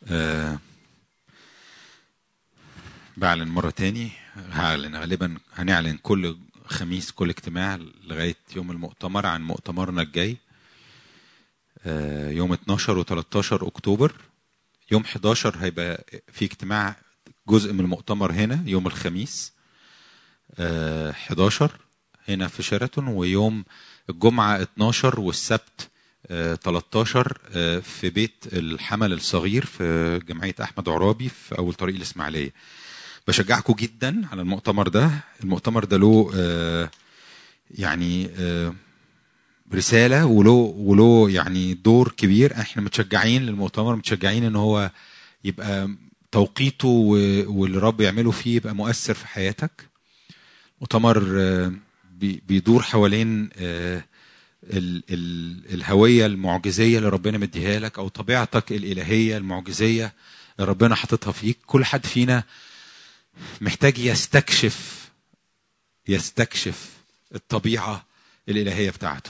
آه بعلن مرة تاني هعلن غالبا هنعلن كل خميس كل اجتماع لغاية يوم المؤتمر عن مؤتمرنا الجاي آه يوم 12 و 13 أكتوبر يوم 11 هيبقى في اجتماع جزء من المؤتمر هنا يوم الخميس آه 11 هنا في شيراتون ويوم الجمعة 12 والسبت آه 13 آه في بيت الحمل الصغير في جمعية أحمد عرابي في أول طريق الإسماعيلية بشجعكم جدا على المؤتمر ده المؤتمر ده له آه يعني آه رسالة وله وله يعني دور كبير احنا متشجعين للمؤتمر متشجعين ان هو يبقى توقيته واللي الرب يعمله فيه يبقى مؤثر في حياتك مؤتمر آه بيدور حوالين ال ال الهوية المعجزية اللي ربنا مديها لك أو طبيعتك الإلهية المعجزية اللي ربنا حاططها فيك كل حد فينا محتاج يستكشف يستكشف الطبيعة الإلهية بتاعته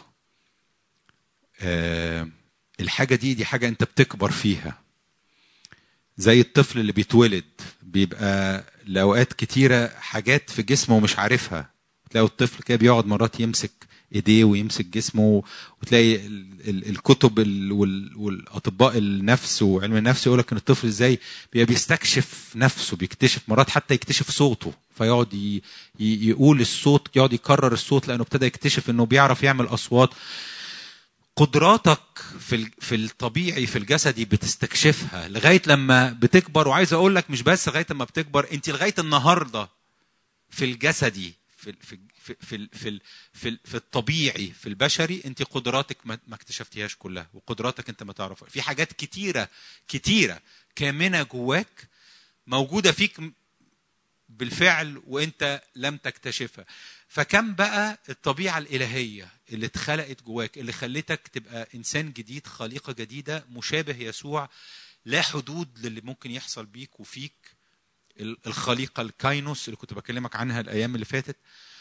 أه الحاجة دي دي حاجة أنت بتكبر فيها زي الطفل اللي بيتولد بيبقى لأوقات كتيرة حاجات في جسمه مش عارفها تلاقوا الطفل كده بيقعد مرات يمسك ايديه ويمسك جسمه وتلاقي الكتب والاطباء النفس وعلم النفس يقول لك ان الطفل ازاي بيستكشف نفسه بيكتشف مرات حتى يكتشف صوته فيقعد يقول الصوت يقعد يكرر الصوت لانه ابتدى يكتشف انه بيعرف يعمل اصوات قدراتك في في الطبيعي في الجسدي بتستكشفها لغايه لما بتكبر وعايز اقول لك مش بس لغايه لما بتكبر انت لغايه النهارده في الجسدي في في في في في, في, في الطبيعي في البشري انت قدراتك ما اكتشفتيهاش كلها وقدراتك انت ما تعرفها في حاجات كتيره كتيره كامنه جواك موجوده فيك بالفعل وانت لم تكتشفها فكم بقى الطبيعه الالهيه اللي اتخلقت جواك اللي خلتك تبقى انسان جديد خليقه جديده مشابه يسوع لا حدود للي ممكن يحصل بيك وفيك الخليقه الكاينوس اللي كنت بكلمك عنها الايام اللي فاتت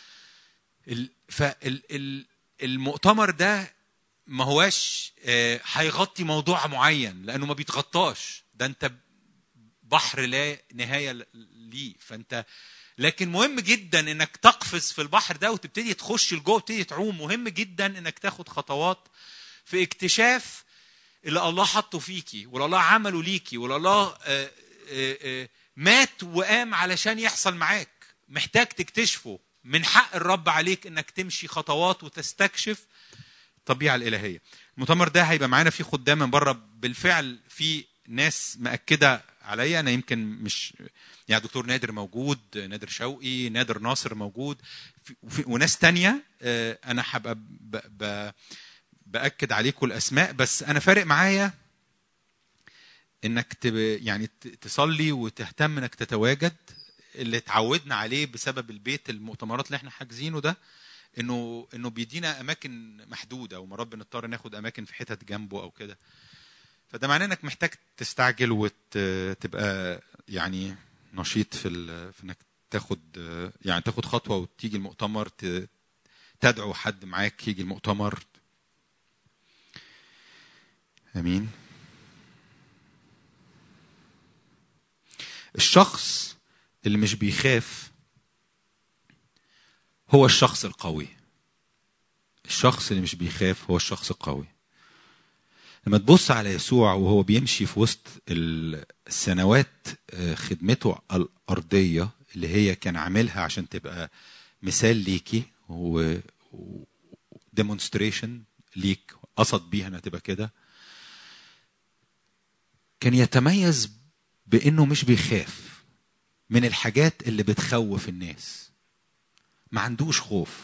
فالمؤتمر ده ما هواش هيغطي موضوع معين لانه ما بيتغطاش ده انت بحر لا نهايه ليه فانت لكن مهم جدا انك تقفز في البحر ده وتبتدي تخش لجوه وتبتدي تعوم مهم جدا انك تاخد خطوات في اكتشاف اللي الله حطه فيكي واللي الله عمله ليكي واللي الله آآ آآ مات وقام علشان يحصل معاك محتاج تكتشفه من حق الرب عليك انك تمشي خطوات وتستكشف الطبيعه الالهيه المؤتمر ده هيبقى معانا فيه خدام من بره بالفعل في ناس مأكده عليا انا يمكن مش يعني دكتور نادر موجود نادر شوقي نادر ناصر موجود وناس تانية انا هبقى باكد عليكم الاسماء بس انا فارق معايا انك تب يعني تصلي وتهتم انك تتواجد اللي اتعودنا عليه بسبب البيت المؤتمرات اللي احنا حاجزينه ده انه انه بيدينا اماكن محدوده ومرات بنضطر ناخد اماكن في حتت جنبه او كده فده معناه انك محتاج تستعجل وتبقى يعني نشيط في في انك تاخد يعني تاخد خطوه وتيجي المؤتمر تدعو حد معاك يجي المؤتمر امين الشخص اللي مش بيخاف هو الشخص القوي الشخص اللي مش بيخاف هو الشخص القوي لما تبص على يسوع وهو بيمشي في وسط السنوات خدمته الأرضية اللي هي كان عاملها عشان تبقى مثال ليكي و demonstration ليك قصد بيها انها تبقى كده كان يتميز بانه مش بيخاف من الحاجات اللي بتخوف الناس ما عندوش خوف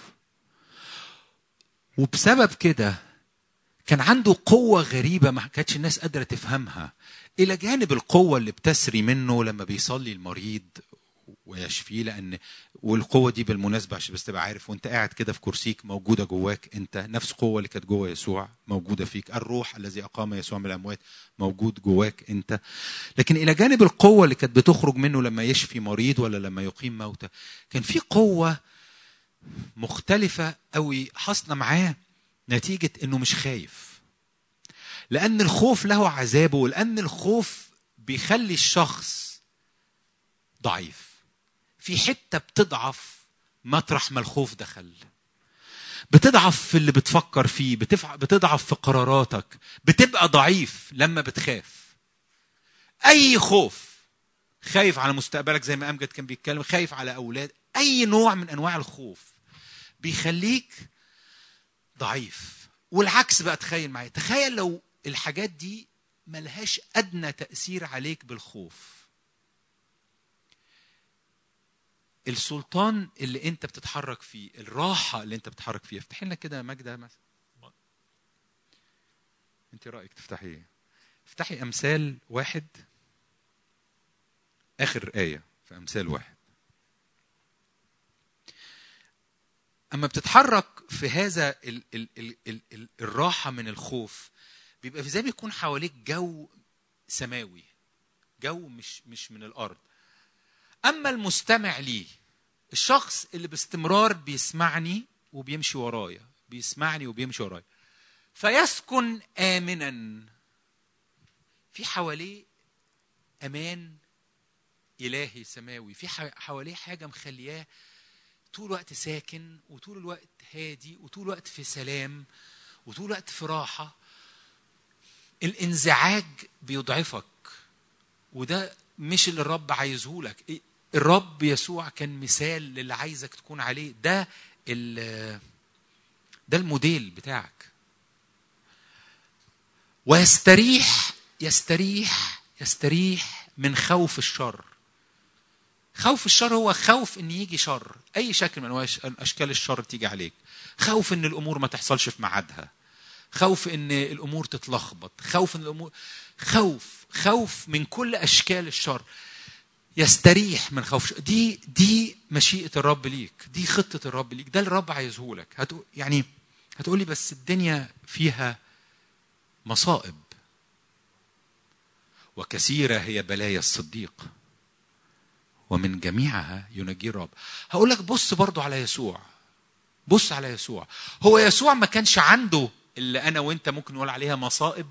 وبسبب كده كان عنده قوة غريبة ما كانتش الناس قادرة تفهمها إلى جانب القوة اللي بتسري منه لما بيصلي المريض ويشفيه لأن والقوة دي بالمناسبة عشان بس تبقى عارف وأنت قاعد كده في كرسيك موجودة جواك أنت نفس القوة اللي كانت جوه يسوع موجودة فيك الروح الذي أقام يسوع من الأموات موجود جواك أنت لكن إلى جانب القوة اللي كانت بتخرج منه لما يشفي مريض ولا لما يقيم موتى كان في قوة مختلفة قوي حاصلة معاه نتيجة انه مش خايف لان الخوف له عذابه ولان الخوف بيخلي الشخص ضعيف في حته بتضعف مطرح ما الخوف دخل بتضعف في اللي بتفكر فيه بتفع... بتضعف في قراراتك بتبقى ضعيف لما بتخاف اي خوف خايف على مستقبلك زي ما امجد كان بيتكلم خايف على اولاد اي نوع من انواع الخوف بيخليك ضعيف والعكس بقى تخيل معايا تخيل لو الحاجات دي ملهاش ادنى تاثير عليك بالخوف السلطان اللي انت بتتحرك فيه الراحه اللي انت بتتحرك فيها افتحي لنا كده ماجده مثلا انت رايك تفتحي ايه افتحي امثال واحد اخر ايه في امثال واحد اما بتتحرك في هذا ال ال ال ال ال الراحه من الخوف بيبقى زي ما يكون حواليك جو سماوي جو مش مش من الارض اما المستمع لي الشخص اللي باستمرار بيسمعني وبيمشي ورايا بيسمعني وبيمشي ورايا فيسكن امنا في حواليه امان الهي سماوي في حواليه حاجه مخلياه طول الوقت ساكن وطول الوقت هادي وطول الوقت في سلام وطول الوقت في راحه الانزعاج بيضعفك وده مش اللي الرب عايزه لك الرب يسوع كان مثال للي عايزك تكون عليه ده ده الموديل بتاعك ويستريح يستريح يستريح من خوف الشر خوف الشر هو خوف ان يجي شر اي شكل من اشكال الشر تيجي عليك خوف ان الامور ما تحصلش في ميعادها خوف ان الامور تتلخبط خوف ان الامور خوف خوف من كل اشكال الشر يستريح من خوف دي دي مشيئه الرب ليك دي خطه الرب ليك ده اللي الرب عايزه لك هتقول يعني هتقولي بس الدنيا فيها مصائب وكثيره هي بلايا الصديق ومن جميعها ينجي الرب هقول لك بص برضو على يسوع بص على يسوع هو يسوع ما كانش عنده اللي انا وانت ممكن نقول عليها مصائب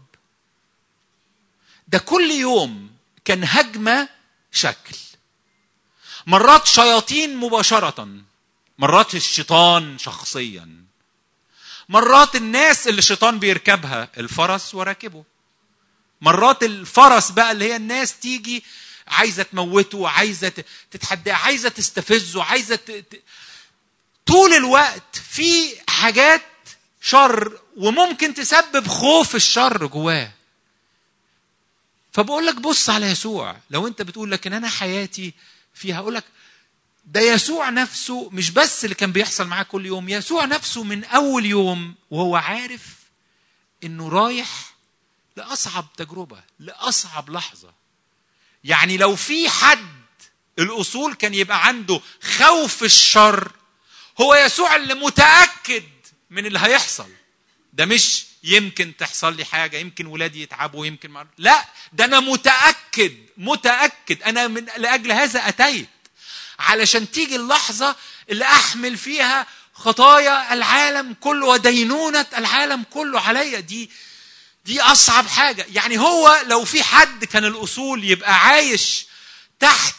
ده كل يوم كان هجمه شكل مرات شياطين مباشره مرات الشيطان شخصيا مرات الناس اللي الشيطان بيركبها الفرس وراكبه مرات الفرس بقى اللي هي الناس تيجي عايزه تموته عايزه تتحداه عايزه تستفزه عايزه ت... طول الوقت في حاجات شر وممكن تسبب خوف الشر جواه فبقول لك بص على يسوع لو انت بتقول لكن انا حياتي فيها اقول لك ده يسوع نفسه مش بس اللي كان بيحصل معاه كل يوم يسوع نفسه من اول يوم وهو عارف انه رايح لاصعب تجربه لاصعب لحظه يعني لو في حد الاصول كان يبقى عنده خوف الشر هو يسوع اللي متاكد من اللي هيحصل ده مش يمكن تحصل لي حاجه يمكن ولادي يتعبوا يمكن مع... لا ده انا متاكد متاكد انا من لاجل هذا اتيت علشان تيجي اللحظه اللي احمل فيها خطايا العالم كله ودينونه العالم كله عليا دي دي اصعب حاجه يعني هو لو في حد كان الاصول يبقى عايش تحت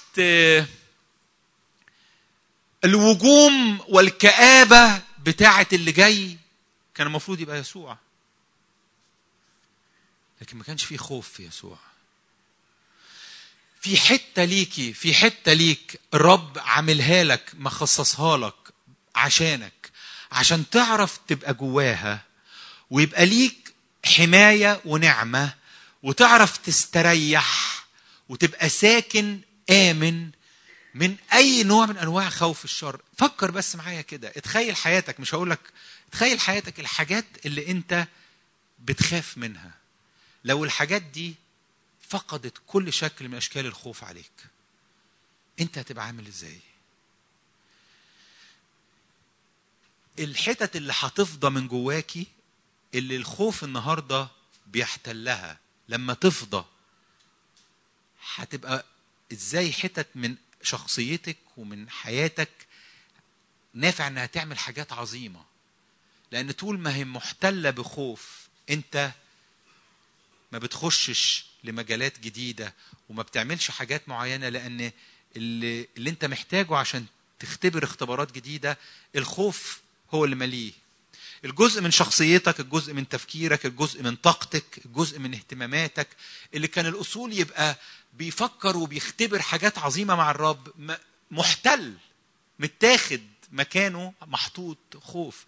الوجوم والكآبة بتاعة اللي جاي كان المفروض يبقى يسوع لكن ما كانش فيه خوف في يسوع في حتة ليكي في حتة ليك الرب عاملها لك مخصصها لك عشانك عشان تعرف تبقى جواها ويبقى ليك حماية ونعمة وتعرف تستريح وتبقى ساكن آمن من أي نوع من أنواع خوف الشر فكر بس معايا كده اتخيل حياتك مش هقول لك تخيل حياتك الحاجات اللي انت بتخاف منها لو الحاجات دي فقدت كل شكل من اشكال الخوف عليك انت هتبقى عامل ازاي الحتت اللي هتفضى من جواكي اللي الخوف النهارده بيحتلها لما تفضى هتبقى ازاي حتت من شخصيتك ومن حياتك نافع انها تعمل حاجات عظيمه لان طول ما هي محتله بخوف انت ما بتخشش لمجالات جديده وما بتعملش حاجات معينه لان اللي, اللي انت محتاجه عشان تختبر اختبارات جديده الخوف هو اللي مليه الجزء من شخصيتك الجزء من تفكيرك الجزء من طاقتك الجزء من اهتماماتك اللي كان الاصول يبقى بيفكر وبيختبر حاجات عظيمه مع الرب م- محتل متاخد مكانه محطوط خوف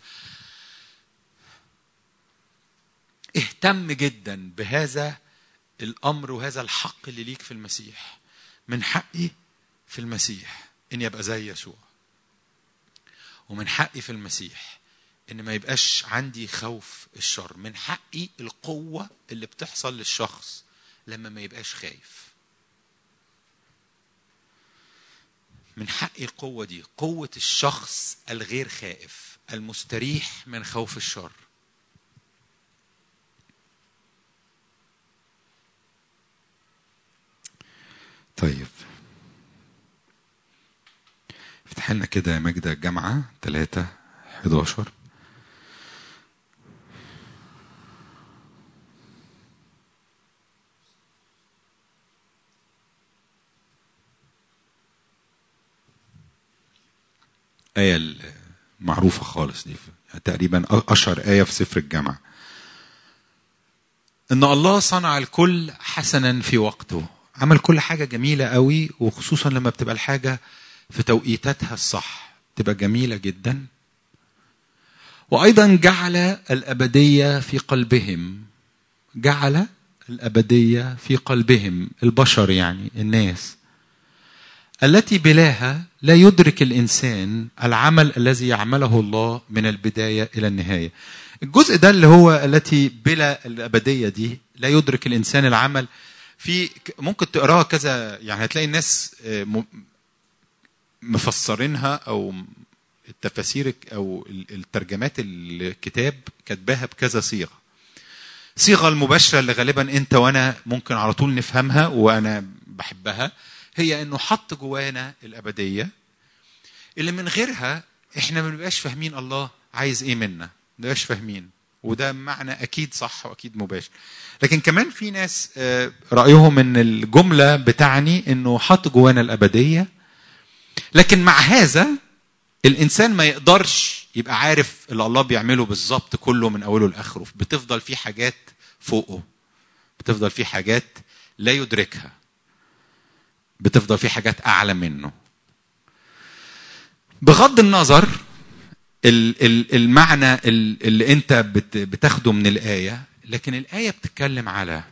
اهتم جدا بهذا الامر وهذا الحق اللي ليك في المسيح من حقي في المسيح اني ابقى زي يسوع ومن حقي في المسيح ان ما يبقاش عندي خوف الشر من حقي القوه اللي بتحصل للشخص لما ما يبقاش خايف من حقي القوه دي قوه الشخص الغير خائف المستريح من خوف الشر طيب افتح لنا كده يا ماجدة الجامعة 3 11 آية المعروفة خالص دي تقريبا أشهر آية في سفر الجامعة إن الله صنع الكل حسنا في وقته عمل كل حاجة جميلة قوي وخصوصا لما بتبقى الحاجة في توقيتاتها الصح تبقى جميلة جدا وأيضا جعل الأبدية في قلبهم جعل الأبدية في قلبهم البشر يعني الناس التي بلاها لا يدرك الإنسان العمل الذي يعمله الله من البداية إلى النهاية الجزء ده اللي هو التي بلا الأبدية دي لا يدرك الإنسان العمل في ممكن تقراها كذا يعني هتلاقي الناس مفسرينها او التفاسير او الترجمات الكتاب كاتباها بكذا صيغه الصيغه المباشره اللي غالبا انت وانا ممكن على طول نفهمها وانا بحبها هي انه حط جوانا الابديه اللي من غيرها احنا ما بنبقاش فاهمين الله عايز ايه منا ما بنبقاش فاهمين وده معنى اكيد صح واكيد مباشر لكن كمان في ناس رايهم ان الجمله بتعني انه حط جوانا الابديه لكن مع هذا الانسان ما يقدرش يبقى عارف اللي الله بيعمله بالظبط كله من اوله لاخره بتفضل في حاجات فوقه بتفضل في حاجات لا يدركها بتفضل في حاجات اعلى منه بغض النظر المعنى اللي انت بتاخده من الايه لكن الايه بتتكلم على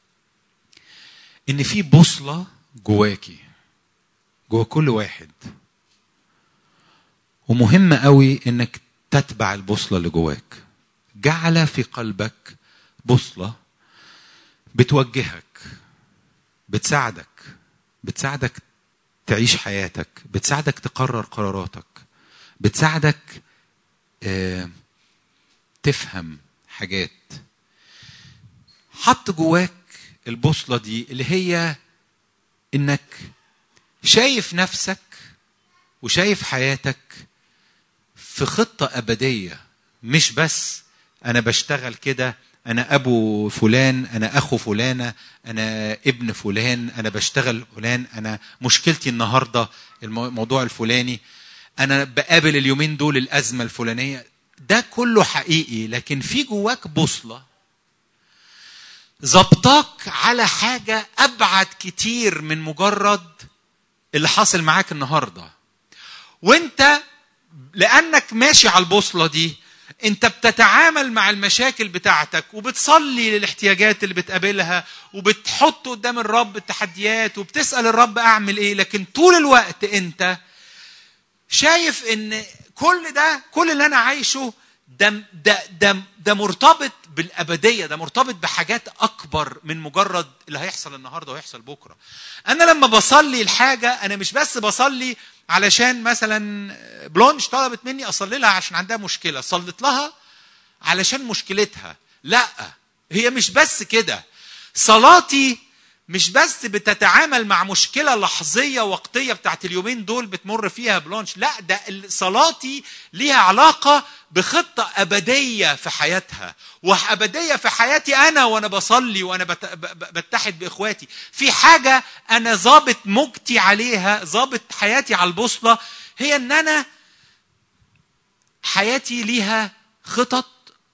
ان في بوصله جواكي جوا كل واحد ومهم قوي انك تتبع البوصله اللي جواك جعل في قلبك بوصله بتوجهك بتساعدك بتساعدك تعيش حياتك بتساعدك تقرر قراراتك بتساعدك اه تفهم حاجات حط جواك البوصله دي اللي هي انك شايف نفسك وشايف حياتك في خطة أبدية مش بس أنا بشتغل كده أنا أبو فلان أنا أخو فلانة أنا ابن فلان أنا بشتغل فلان أنا مشكلتي النهاردة الموضوع الفلاني أنا بقابل اليومين دول الأزمة الفلانية ده كله حقيقي لكن في جواك بوصلة ظبطاك على حاجة أبعد كتير من مجرد اللي حاصل معاك النهارده وانت لانك ماشي على البوصله دي انت بتتعامل مع المشاكل بتاعتك وبتصلي للاحتياجات اللي بتقابلها وبتحط قدام الرب التحديات وبتسال الرب اعمل ايه لكن طول الوقت انت شايف ان كل ده كل اللي انا عايشه ده ده ده ده مرتبط بالابديه ده مرتبط بحاجات اكبر من مجرد اللي هيحصل النهارده وهيحصل بكره انا لما بصلي الحاجه انا مش بس بصلي علشان مثلا بلونش طلبت مني اصلي لها عشان عندها مشكله صليت لها علشان مشكلتها لا هي مش بس كده صلاتي مش بس بتتعامل مع مشكله لحظيه وقتيه بتاعت اليومين دول بتمر فيها بلونش لا ده صلاتي ليها علاقه بخطه ابديه في حياتها وابديه في حياتي انا وانا بصلي وانا بتحد باخواتي في حاجه انا ظابط موجتي عليها ظابط حياتي على البوصله هي ان انا حياتي ليها خطط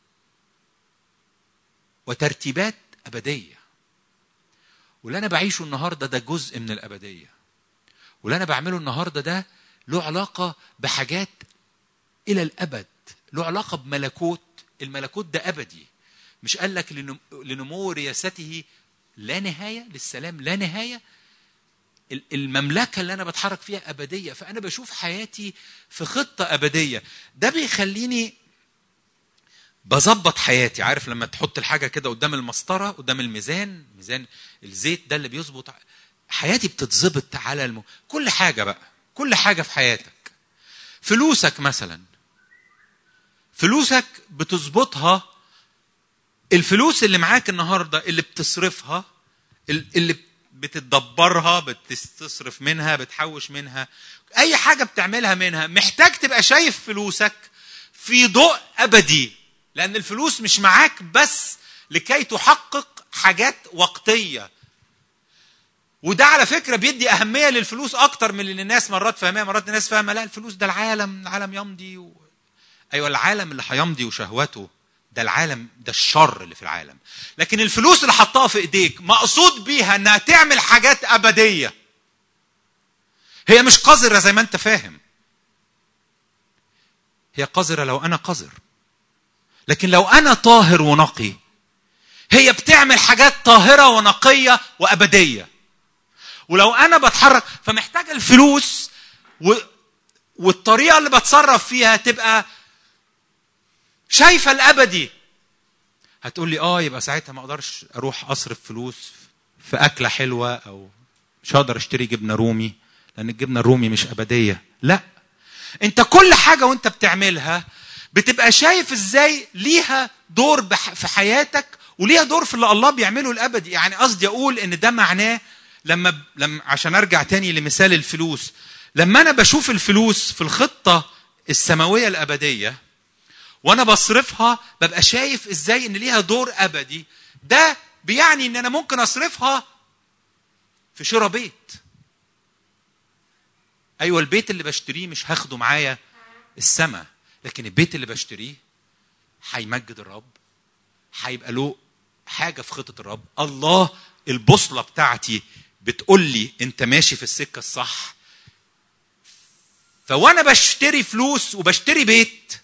وترتيبات ابديه واللي انا بعيشه النهارده ده جزء من الابديه واللي انا بعمله النهارده ده له علاقه بحاجات الى الابد له علاقه بملكوت الملكوت ده ابدي مش قال لك لنمو رياسته لا نهايه للسلام لا نهايه المملكه اللي انا بتحرك فيها ابديه فانا بشوف حياتي في خطه ابديه ده بيخليني بظبط حياتي عارف لما تحط الحاجه كده قدام المسطره قدام الميزان ميزان الزيت ده اللي بيظبط حياتي بتتظبط على الم... كل حاجه بقى كل حاجه في حياتك فلوسك مثلا فلوسك بتظبطها الفلوس اللي معاك النهارده اللي بتصرفها اللي بتدبرها بتصرف منها بتحوش منها اي حاجه بتعملها منها محتاج تبقى شايف فلوسك في ضوء ابدي لان الفلوس مش معاك بس لكي تحقق حاجات وقتيه وده على فكره بيدي اهميه للفلوس اكتر من اللي الناس مرات فاهمها مرات الناس فاهمه لا الفلوس ده العالم العالم يمضي و... ايوه العالم اللي هيمضي وشهوته ده العالم ده الشر اللي في العالم لكن الفلوس اللي حطها في ايديك مقصود بيها انها تعمل حاجات ابديه هي مش قذره زي ما انت فاهم هي قذره لو انا قذر لكن لو انا طاهر ونقي هي بتعمل حاجات طاهره ونقيه وابديه ولو انا بتحرك فمحتاج الفلوس و... والطريقه اللي بتصرف فيها تبقى شايفه الابدي هتقول لي اه يبقى ساعتها ما اقدرش اروح اصرف فلوس في اكله حلوه او مش هقدر اشتري جبنه رومي لان الجبنه الرومي مش ابديه لا انت كل حاجه وانت بتعملها بتبقى شايف ازاي ليها دور في حياتك وليها دور في اللي الله بيعمله الابدي يعني قصدي اقول ان ده معناه لما لما عشان ارجع تاني لمثال الفلوس لما انا بشوف الفلوس في الخطه السماويه الابديه وانا بصرفها ببقى شايف ازاي ان ليها دور ابدي ده بيعني ان انا ممكن اصرفها في شراء بيت ايوه البيت اللي بشتريه مش هاخده معايا السماء لكن البيت اللي بشتريه هيمجد الرب هيبقى له حاجه في خطه الرب الله البوصله بتاعتي بتقول لي انت ماشي في السكه الصح فوانا بشتري فلوس وبشتري بيت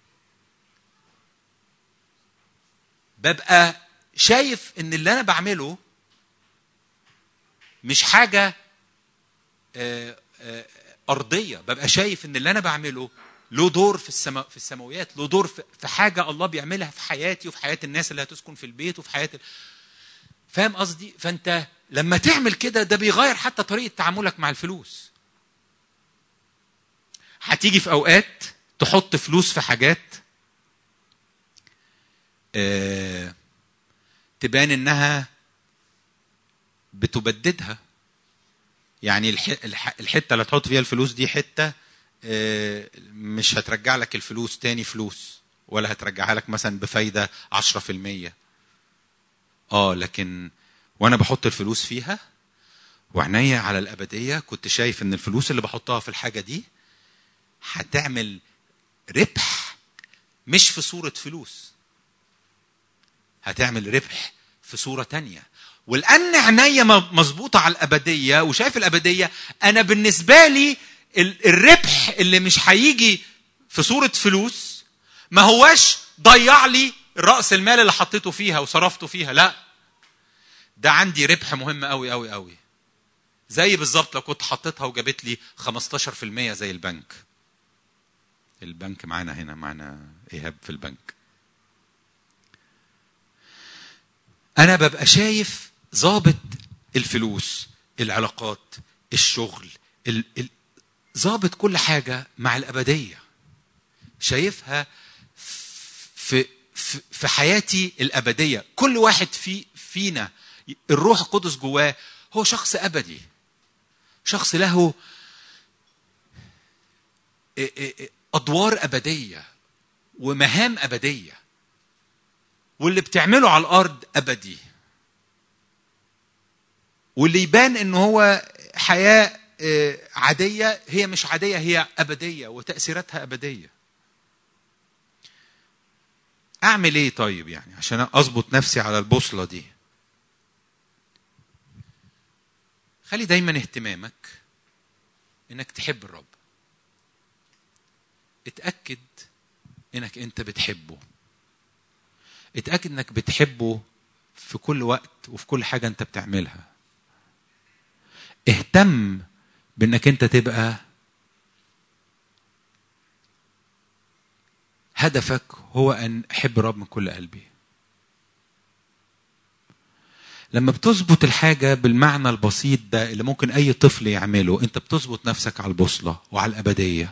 ببقى شايف ان اللي انا بعمله مش حاجه ارضيه ببقى شايف ان اللي انا بعمله له دور في السما في السماويات له دور في حاجه الله بيعملها في حياتي وفي حياه الناس اللي هتسكن في البيت وفي حياه فاهم قصدي فانت لما تعمل كده ده بيغير حتى طريقه تعاملك مع الفلوس هتيجي في اوقات تحط فلوس في حاجات آه تبان انها بتبددها يعني الحته اللي هتحط فيها الفلوس دي حته آه مش هترجع لك الفلوس تاني فلوس ولا هترجعها لك مثلا بفايده 10% اه لكن وانا بحط الفلوس فيها وعينيا على الابديه كنت شايف ان الفلوس اللي بحطها في الحاجه دي هتعمل ربح مش في صوره فلوس هتعمل ربح في صوره تانية ولان عينيا مظبوطه على الابديه وشايف الابديه انا بالنسبه لي الربح اللي مش هيجي في صوره فلوس ما هواش ضيع لي راس المال اللي حطيته فيها وصرفته فيها لا ده عندي ربح مهم قوي قوي قوي زي بالظبط لو كنت حطيتها وجابت لي 15% زي البنك البنك معانا هنا معانا ايهاب في البنك انا ببقى شايف ظابط الفلوس العلاقات الشغل ظابط كل حاجه مع الابديه شايفها في في, في حياتي الابديه كل واحد في فينا الروح القدس جواه هو شخص ابدي شخص له ادوار ابديه ومهام ابديه واللي بتعمله على الارض ابدي واللي يبان ان هو حياه آه، عاديه هي مش عاديه هي ابديه وتاثيراتها ابديه اعمل ايه طيب يعني عشان اظبط نفسي على البوصله دي خلي دايما اهتمامك انك تحب الرب اتاكد انك انت بتحبه اتاكد انك بتحبه في كل وقت وفي كل حاجه انت بتعملها اهتم بانك انت تبقى هدفك هو ان احب الرب من كل قلبي لما بتظبط الحاجة بالمعنى البسيط ده اللي ممكن أي طفل يعمله أنت بتظبط نفسك على البوصلة وعلى الأبدية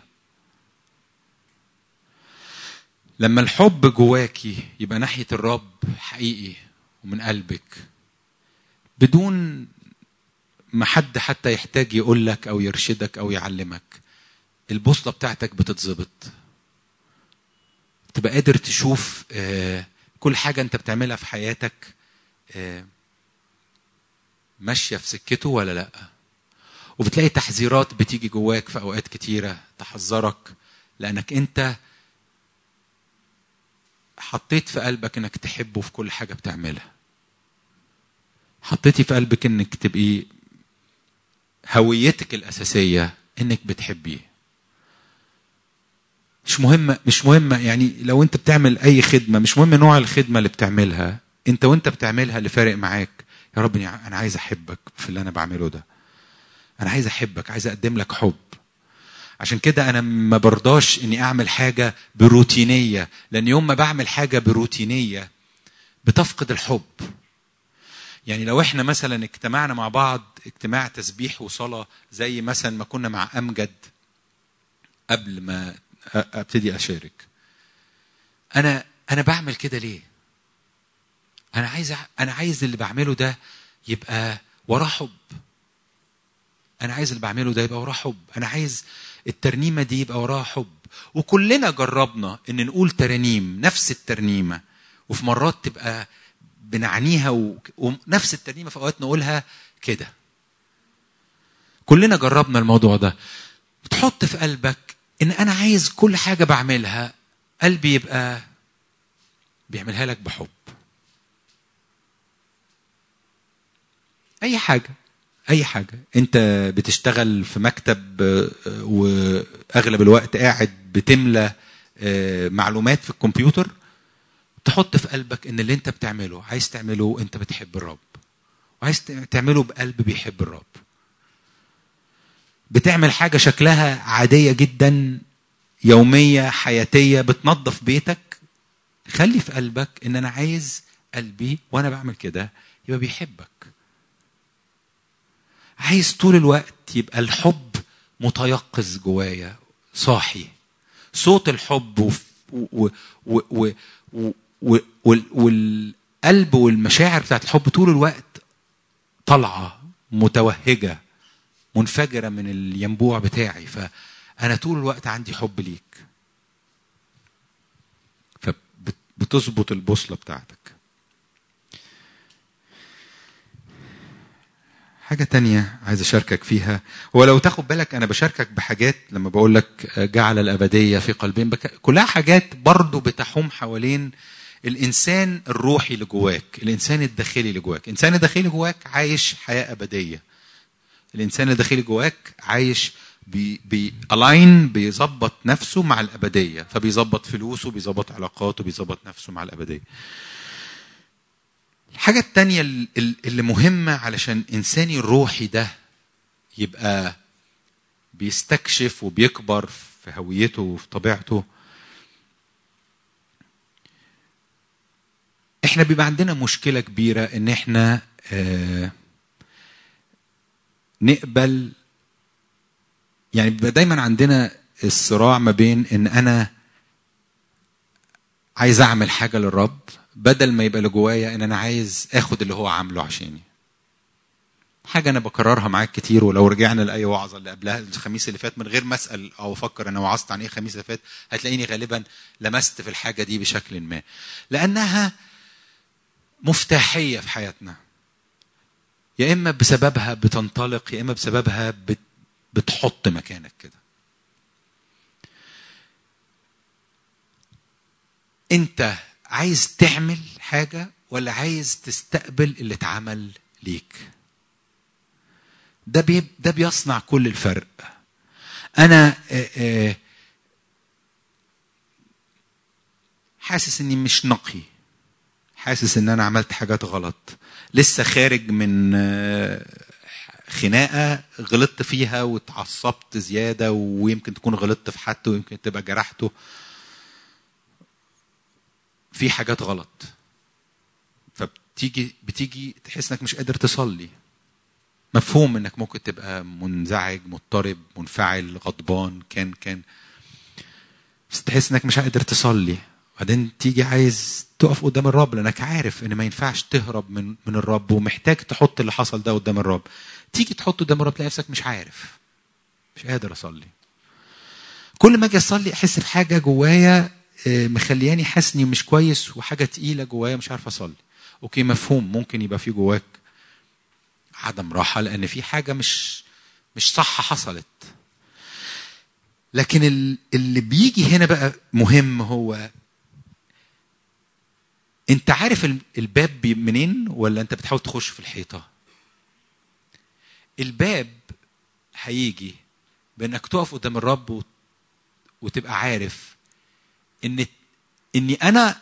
لما الحب جواكي يبقى ناحية الرب حقيقي ومن قلبك بدون ما حد حتى يحتاج يقول لك أو يرشدك أو يعلمك البوصلة بتاعتك بتتظبط تبقى قادر تشوف آه، كل حاجة أنت بتعملها في حياتك آه، ماشية في سكته ولا لأ وبتلاقي تحذيرات بتيجي جواك في أوقات كتيرة تحذرك لأنك أنت حطيت في قلبك انك تحبه في كل حاجه بتعملها حطيتي في قلبك انك تبقي هويتك الاساسيه انك بتحبيه مش مهم مش مهم يعني لو انت بتعمل اي خدمه مش مهم نوع الخدمه اللي بتعملها انت وانت بتعملها اللي فارق معاك يا رب انا عايز احبك في اللي انا بعمله ده انا عايز احبك عايز اقدم لك حب عشان كده انا ما برضاش اني اعمل حاجه بروتينيه لان يوم ما بعمل حاجه بروتينيه بتفقد الحب يعني لو احنا مثلا اجتمعنا مع بعض اجتماع تسبيح وصلاه زي مثلا ما كنا مع امجد قبل ما ابتدي اشارك انا انا بعمل كده ليه انا عايز انا عايز اللي بعمله ده يبقى وراه حب انا عايز اللي بعمله ده يبقى وراه حب انا عايز الترنيمه دي يبقى وراها حب وكلنا جربنا ان نقول ترانيم نفس الترنيمه وفي مرات تبقى بنعنيها و... ونفس الترنيمه في اوقات نقولها كده كلنا جربنا الموضوع ده بتحط في قلبك ان انا عايز كل حاجه بعملها قلبي يبقى بيعملها لك بحب اي حاجه اي حاجه انت بتشتغل في مكتب آه، واغلب الوقت قاعد بتملى آه، معلومات في الكمبيوتر تحط في قلبك ان اللي انت بتعمله عايز تعمله انت بتحب الرب وعايز تعمله بقلب بيحب الرب بتعمل حاجه شكلها عاديه جدا يوميه حياتيه بتنظف بيتك خلي في قلبك ان انا عايز قلبي وانا بعمل كده يبقى بيحبك عايز طول الوقت يبقى الحب متيقظ جوايا صاحي صوت الحب و و و و و والقلب والمشاعر بتاعت الحب طول الوقت طالعه متوهجه منفجره من الينبوع بتاعي فانا طول الوقت عندي حب ليك فبتظبط البوصله بتاعتك حاجة تانية عايز أشاركك فيها هو لو تاخد بالك أنا بشاركك بحاجات لما بقول لك جعل الأبدية في قلبين بك... كلها حاجات برضو بتحوم حوالين الإنسان الروحي اللي جواك الإنسان الداخلي اللي جواك الإنسان الداخلي جواك عايش حياة أبدية الإنسان الداخلي جواك عايش بي بي الاين بيظبط نفسه مع الابديه فبيظبط فلوسه بيظبط علاقاته بيظبط نفسه مع الابديه الحاجة التانية اللي مهمة علشان إنساني الروحي ده يبقى بيستكشف وبيكبر في هويته وفي طبيعته احنا بيبقى عندنا مشكلة كبيرة ان احنا آه نقبل يعني بيبقى دايما عندنا الصراع ما بين ان انا عايز اعمل حاجة للرب بدل ما يبقى اللي جوايا ان انا عايز اخد اللي هو عامله عشاني حاجه انا بكررها معاك كتير ولو رجعنا لاي وعظه اللي قبلها الخميس اللي فات من غير ما اسال او افكر انا وعظت عن ايه الخميس اللي فات هتلاقيني غالبا لمست في الحاجه دي بشكل ما لانها مفتاحيه في حياتنا يا اما بسببها بتنطلق يا اما بسببها بت بتحط مكانك كده انت عايز تعمل حاجه ولا عايز تستقبل اللي اتعمل ليك ده بي ده بيصنع كل الفرق انا آه، آه، حاسس اني مش نقي حاسس ان انا عملت حاجات غلط لسه خارج من آه، خناقه غلطت فيها واتعصبت زياده ويمكن تكون غلطت في حد ويمكن تبقى جرحته في حاجات غلط فبتيجي بتيجي تحس انك مش قادر تصلي مفهوم انك ممكن تبقى منزعج مضطرب منفعل غضبان كان كان بس تحس انك مش قادر تصلي بعدين تيجي عايز تقف قدام الرب لانك عارف ان ما ينفعش تهرب من من الرب ومحتاج تحط اللي حصل ده قدام الرب تيجي تحطه قدام الرب تلاقي نفسك مش عارف مش قادر اصلي كل ما اجي اصلي احس بحاجه جوايا آه، مخلياني حاسس اني مش كويس وحاجه تقيله جوايا مش عارف اصلي اوكي مفهوم ممكن يبقى في جواك عدم راحه لان في حاجه مش مش صح حصلت لكن ال- اللي بيجي هنا بقى مهم هو انت عارف ال- الباب بي- منين ولا انت بتحاول تخش في الحيطه الباب هيجي بانك تقف قدام الرب وت- وتبقى عارف ان اني انا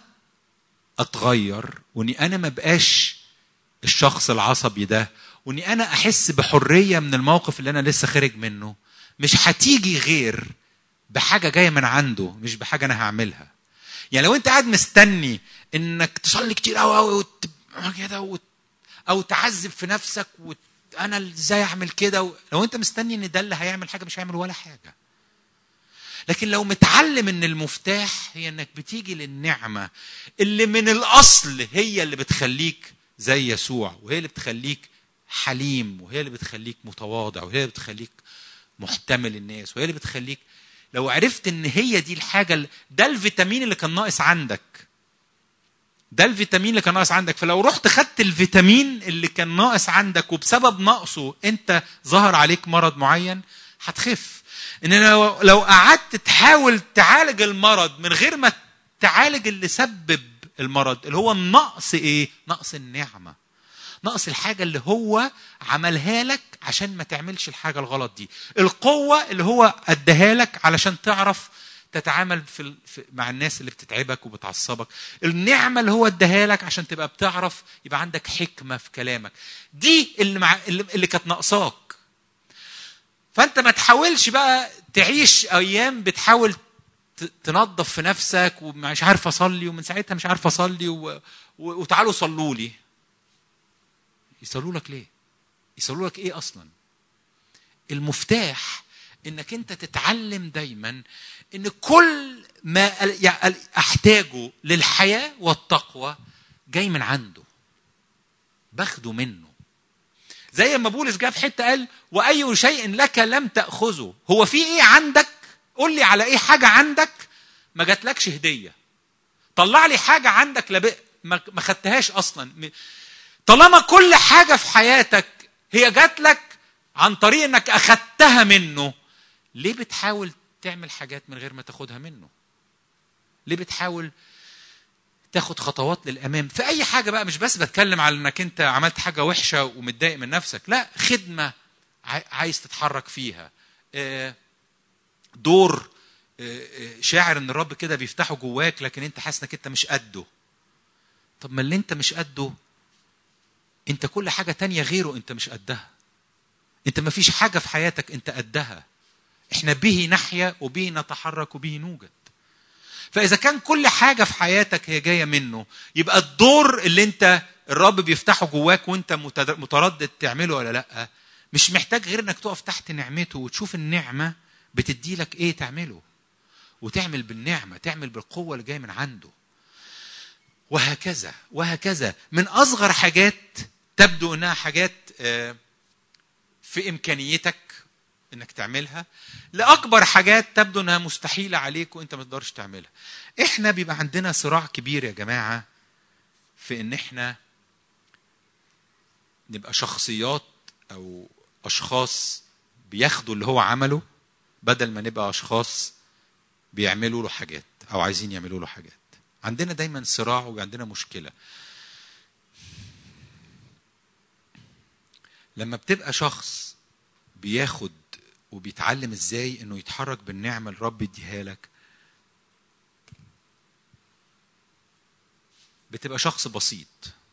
اتغير واني انا ما بقاش الشخص العصبي ده واني انا احس بحريه من الموقف اللي انا لسه خارج منه مش هتيجي غير بحاجه جايه من عنده مش بحاجه انا هعملها يعني لو انت قاعد مستني انك تصلي كتير قوي قوي وتبقى كده وت... او تعذب في نفسك وت... انا ازاي اعمل كده و... لو انت مستني ان ده اللي هيعمل حاجه مش هيعمل ولا حاجه لكن لو متعلم ان المفتاح هي انك بتيجي للنعمه اللي من الاصل هي اللي بتخليك زي يسوع وهي اللي بتخليك حليم وهي اللي بتخليك متواضع وهي اللي بتخليك محتمل الناس وهي اللي بتخليك لو عرفت ان هي دي الحاجه اللي ده الفيتامين اللي كان ناقص عندك ده الفيتامين اللي كان ناقص عندك فلو رحت خدت الفيتامين اللي كان ناقص عندك وبسبب نقصه انت ظهر عليك مرض معين هتخف ان لو لو قعدت تحاول تعالج المرض من غير ما تعالج اللي سبب المرض اللي هو النقص ايه نقص النعمه نقص الحاجة اللي هو عملها لك عشان ما تعملش الحاجة الغلط دي القوة اللي هو اداها لك علشان تعرف تتعامل في, ال- في مع الناس اللي بتتعبك وبتعصبك النعمة اللي هو اداها لك عشان تبقى بتعرف يبقى عندك حكمة في كلامك دي اللي, مع اللي, اللي كانت ناقصاك فانت ما تحاولش بقى تعيش ايام بتحاول ت- تنظف في نفسك ومش عارف اصلي ومن ساعتها مش عارف اصلي و... و... وتعالوا صلوا لي يصلوا لك ليه يصلوا لك ايه اصلا المفتاح انك انت تتعلم دايما ان كل ما ال- يع- احتاجه للحياه والتقوى جاي من عنده باخده منه زي ما بولس جاب حته قال واي شيء لك لم تاخذه هو في ايه عندك قول لي على ايه حاجه عندك ما جاتلكش هديه طلع لي حاجه عندك لب... ما ما خدتهاش اصلا م- طالما كل حاجه في حياتك هي جات لك عن طريق انك اخدتها منه ليه بتحاول تعمل حاجات من غير ما تاخدها منه ليه بتحاول تاخد خطوات للامام في اي حاجه بقى مش بس بتكلم على انك انت عملت حاجه وحشه ومتضايق من نفسك لا خدمه عاي- عايز تتحرك فيها آه، دور آه، آه، شاعر ان الرب كده بيفتحه جواك لكن انت حاسس انك انت مش قده طب ما اللي انت مش قده انت كل حاجه تانية غيره انت مش قدها انت ما فيش حاجه في حياتك انت قدها احنا به نحيا وبه نتحرك وبه نوجد فاذا كان كل حاجه في حياتك هي جايه منه يبقى الدور اللي انت الرب بيفتحه جواك وانت متد- متردد تعمله ولا لا مش محتاج غير انك تقف تحت نعمته وتشوف النعمه بتدي لك ايه تعمله وتعمل بالنعمه تعمل بالقوه اللي جايه من عنده وهكذا وهكذا من اصغر حاجات تبدو انها حاجات آه، في امكانيتك انك تعملها لاكبر حاجات تبدو انها مستحيله عليك وانت ما تقدرش تعملها احنا بيبقى عندنا صراع كبير يا جماعه في ان احنا نبقى شخصيات او اشخاص بياخدوا اللي هو عمله بدل ما نبقى اشخاص بيعملوا له حاجات او عايزين يعملوا له حاجات عندنا دايما صراع وعندنا مشكله لما بتبقى شخص بياخد وبيتعلم ازاي انه يتحرك بالنعمه اللي رب يديها لك بتبقى شخص بسيط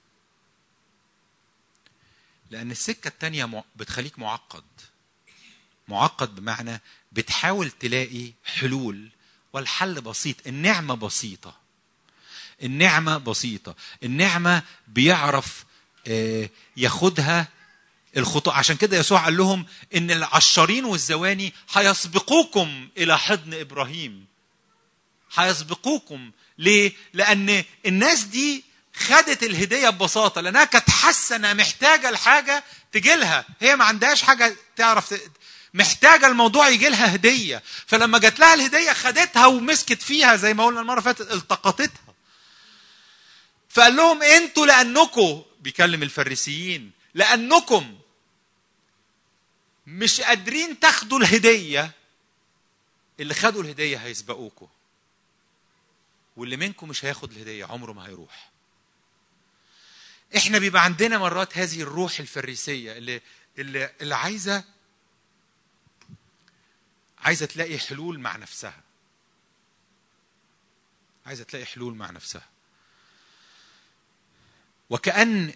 لان السكه التانية بتخليك معقد معقد بمعنى بتحاول تلاقي حلول والحل بسيط النعمه بسيطه النعمه بسيطه النعمه بيعرف ياخدها الخطوة عشان كده يسوع قال لهم ان العشارين والزواني هيسبقوكم الى حضن ابراهيم هيسبقوكم ليه لان الناس دي خدت الهديه ببساطه لانها كانت حاسه انها محتاجه الحاجه تجي لها هي ما عندهاش حاجه تعرف ت... محتاجه الموضوع يجي لها هديه فلما جات لها الهديه خدتها ومسكت فيها زي ما قلنا المره اللي فاتت التقطتها فقال لهم انتوا لانكم بيكلم الفريسيين لانكم مش قادرين تاخدوا الهديه اللي خدوا الهديه هيسبقوكم واللي منكم مش هياخد الهديه عمره ما هيروح احنا بيبقى عندنا مرات هذه الروح الفريسيه اللي اللي, اللي عايزه عايزه تلاقي حلول مع نفسها عايزه تلاقي حلول مع نفسها وكأن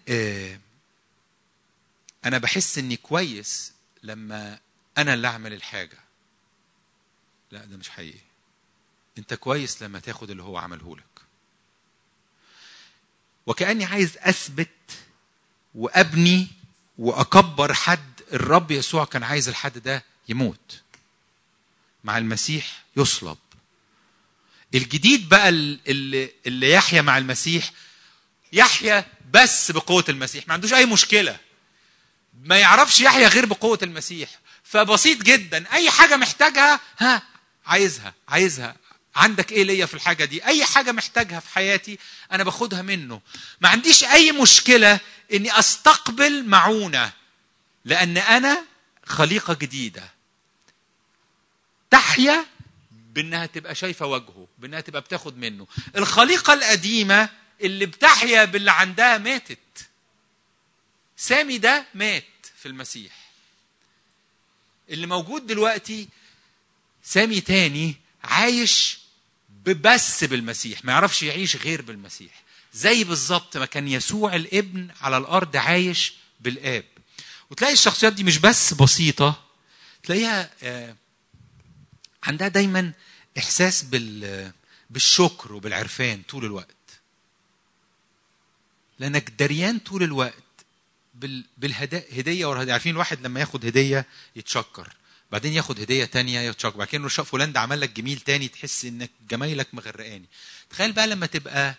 أنا بحس إني كويس لما أنا اللي أعمل الحاجة لا ده مش حقيقي أنت كويس لما تاخد اللي هو عمله لك وكأني عايز أثبت وأبني وأكبر حد الرب يسوع كان عايز الحد ده يموت مع المسيح يصلب الجديد بقى اللي, اللي يحيا مع المسيح يحيا بس بقوة المسيح ما عندوش أي مشكلة ما يعرفش يحيا غير بقوة المسيح فبسيط جدا أي حاجة محتاجها ها عايزها عايزها عندك ايه ليا في الحاجة دي اي حاجة محتاجها في حياتي انا باخدها منه ما عنديش اي مشكلة اني استقبل معونة لان انا خليقة جديدة تحيا بانها تبقى شايفة وجهه بانها تبقى بتاخد منه الخليقة القديمة اللي بتحيا باللي عندها ماتت سامي ده مات في المسيح اللي موجود دلوقتي سامي تاني عايش بس بالمسيح ما يعرفش يعيش غير بالمسيح زي بالظبط ما كان يسوع الابن على الارض عايش بالاب وتلاقي الشخصيات دي مش بس بسيطه تلاقيها عندها دايما احساس بال بالشكر وبالعرفان طول الوقت لانك دريان طول الوقت بالهديه ورا هديه عارفين الواحد لما ياخد هديه يتشكر بعدين ياخد هديه تانية يتشكر بعد كده فلان ده عمل لك جميل تاني تحس انك جمايلك مغرقاني تخيل بقى لما تبقى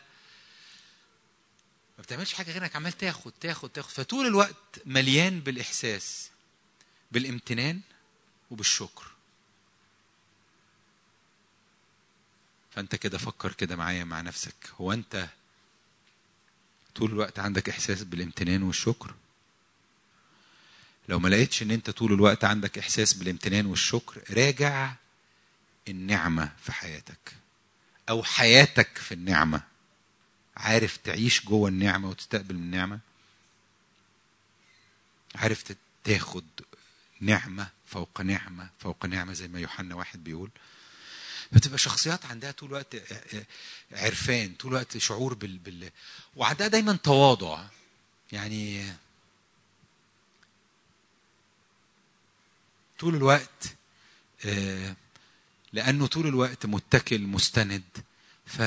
ما بتعملش حاجه غير انك عمال تاخد تاخد تاخد فطول الوقت مليان بالاحساس بالامتنان وبالشكر فانت كده فكر كده معايا مع نفسك هو انت طول الوقت عندك احساس بالامتنان والشكر لو ما لقيتش ان انت طول الوقت عندك احساس بالامتنان والشكر راجع النعمه في حياتك او حياتك في النعمه عارف تعيش جوه النعمه وتستقبل من النعمه عارف تاخد نعمه فوق نعمه فوق نعمه زي ما يوحنا واحد بيقول فتبقى شخصيات عندها طول الوقت عرفان طول الوقت شعور بال, بال... وعندها دايما تواضع يعني طول الوقت لانه طول الوقت متكل مستند ف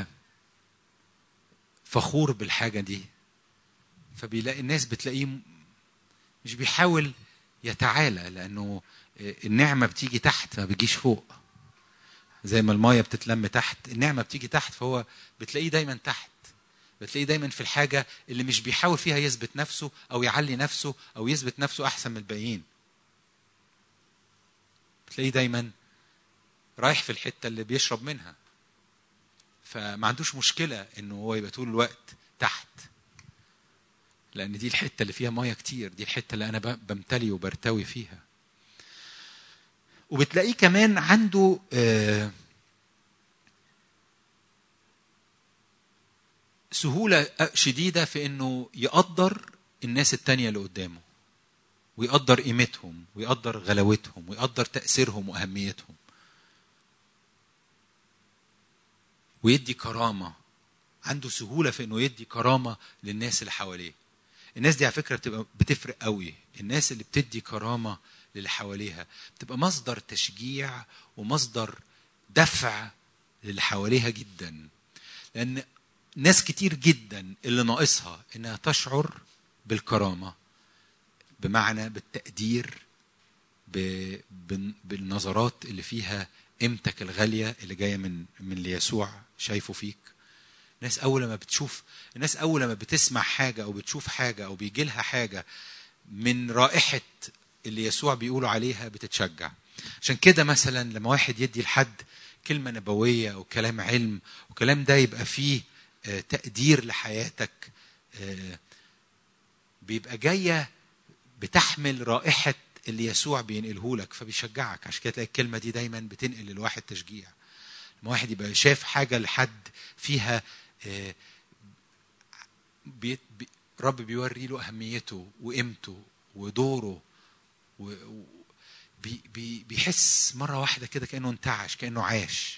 فخور بالحاجه دي فبيلاقي الناس بتلاقيه مش بيحاول يتعالى لانه النعمه بتيجي تحت ما بتجيش فوق زي ما المايه بتتلم تحت النعمه بتيجي تحت فهو بتلاقيه دايما تحت بتلاقيه دايما في الحاجه اللي مش بيحاول فيها يثبت نفسه او يعلي نفسه او يثبت نفسه احسن من الباقيين تلاقيه دايما رايح في الحته اللي بيشرب منها فما عندوش مشكله انه هو يبقى طول الوقت تحت لان دي الحته اللي فيها ميه كتير دي الحته اللي انا بمتلي وبرتوي فيها وبتلاقيه كمان عنده آه سهولة شديدة في انه يقدر الناس التانية اللي قدامه ويقدر قيمتهم ويقدر غلاوتهم ويقدر تأثيرهم وأهميتهم ويدي كرامة عنده سهولة في انه يدي كرامة للناس اللي حواليه الناس دي على فكرة بتبقى بتفرق قوي الناس اللي بتدي كرامة للي حواليها بتبقى مصدر تشجيع ومصدر دفع للي حواليها جدا لأن ناس كتير جدا اللي ناقصها انها تشعر بالكرامه بمعنى بالتقدير بالنظرات اللي فيها قيمتك الغاليه اللي جايه من من اللي يسوع شايفه فيك ناس اول ما بتشوف الناس اول ما بتسمع حاجه او بتشوف حاجه او بيجي لها حاجه من رائحه اللي يسوع بيقولوا عليها بتتشجع عشان كده مثلا لما واحد يدي لحد كلمه نبويه او كلام علم وكلام ده يبقى فيه تقدير لحياتك بيبقى جايه بتحمل رائحه اللي يسوع بينقله لك فبيشجعك عشان كده تلاقي الكلمه دي دايما بتنقل للواحد تشجيع لما واحد يبقى شاف حاجه لحد فيها بي رب بيوري له اهميته وقيمته ودوره و بي بيحس مره واحده كده كانه انتعش كانه عاش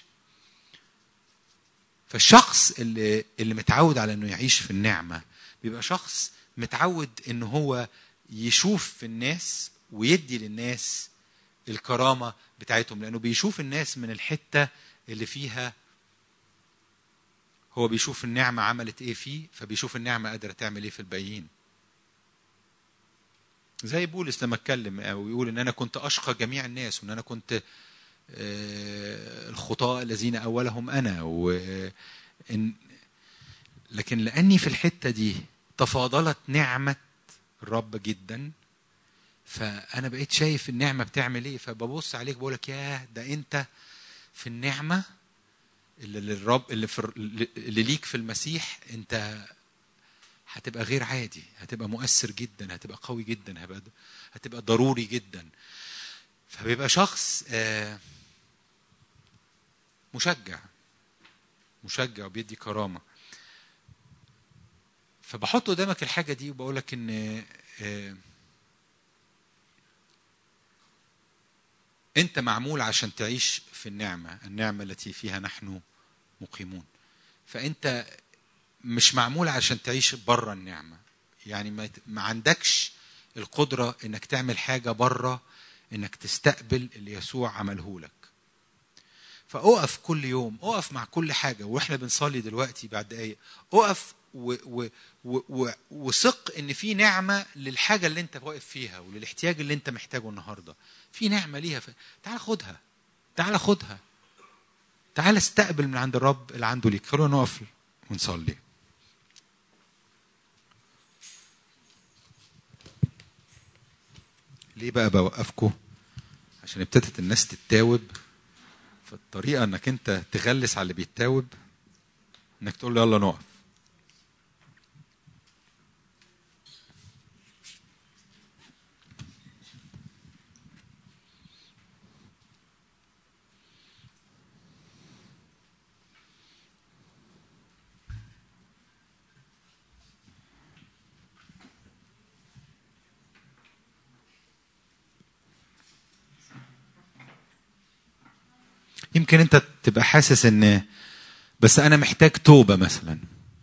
فالشخص اللي اللي متعود على انه يعيش في النعمه بيبقى شخص متعود ان هو يشوف في الناس ويدي للناس الكرامه بتاعتهم لانه بيشوف الناس من الحته اللي فيها هو بيشوف النعمه عملت ايه فيه فبيشوف النعمه قادره تعمل ايه في الباقيين زي بولس لما اتكلم ويقول ان انا كنت اشقى جميع الناس وان انا كنت الخطاة الذين أولهم أنا و إن لكن لأني في الحتة دي تفاضلت نعمة الرب جدا فأنا بقيت شايف النعمة بتعمل إيه فببص عليك بقول لك ياه ده أنت في النعمة اللي للرب اللي في اللي ليك في المسيح أنت هتبقى غير عادي هتبقى مؤثر جدا هتبقى قوي جدا هتبقى هتبقى ضروري جدا فبيبقى شخص مشجع مشجع وبيدي كرامه فبحط قدامك الحاجه دي وبقول لك ان انت معمول عشان تعيش في النعمه النعمه التي فيها نحن مقيمون فانت مش معمول عشان تعيش بره النعمه يعني ما عندكش القدره انك تعمل حاجه بره انك تستقبل اللي يسوع عمله لك فاقف كل يوم اقف مع كل حاجه واحنا بنصلي دلوقتي بعد دقايق اقف و و و وثق ان في نعمه للحاجه اللي انت واقف فيها وللاحتياج اللي انت محتاجه النهارده في نعمه ليها ف... تعال خدها تعال خدها تعال استقبل من عند الرب اللي عنده ليك خلونا نقف ونصلي ليه بقى بوقفكم عشان ابتدت الناس تتاوب فالطريقه انك انت تغلس على اللي بيتاوب انك تقول له يلا نقف يمكن انت تبقى حاسس ان بس انا محتاج توبه مثلا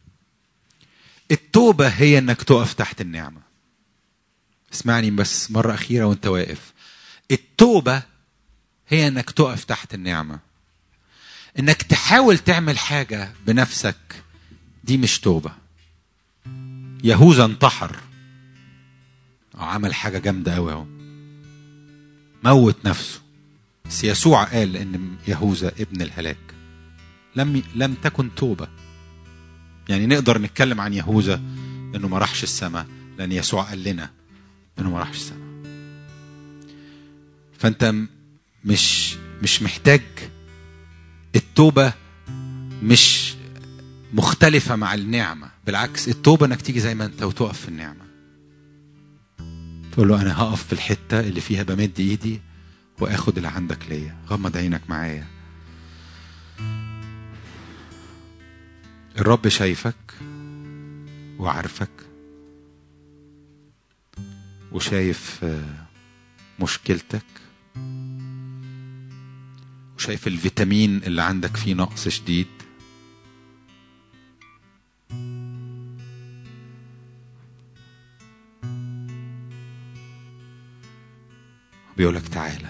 التوبه هي انك تقف تحت النعمه اسمعني بس مره اخيره وانت واقف التوبه هي انك تقف تحت النعمه انك تحاول تعمل حاجه بنفسك دي مش توبه يهوذا انتحر او عمل حاجه جامده قوي اهو موت نفسه بس يسوع قال ان يهوذا ابن الهلاك لم لم تكن توبه يعني نقدر نتكلم عن يهوذا انه ما راحش السماء لان يسوع قال لنا انه ما راحش السماء فانت مش مش محتاج التوبة مش مختلفة مع النعمة بالعكس التوبة انك تيجي زي ما انت وتقف في النعمة تقول له انا هقف في الحتة اللي فيها بمد ايدي واخد اللي عندك ليا غمض عينك معايا الرب شايفك وعارفك وشايف آه، مشكلتك وشايف الفيتامين اللي عندك فيه نقص شديد بيقولك تعالى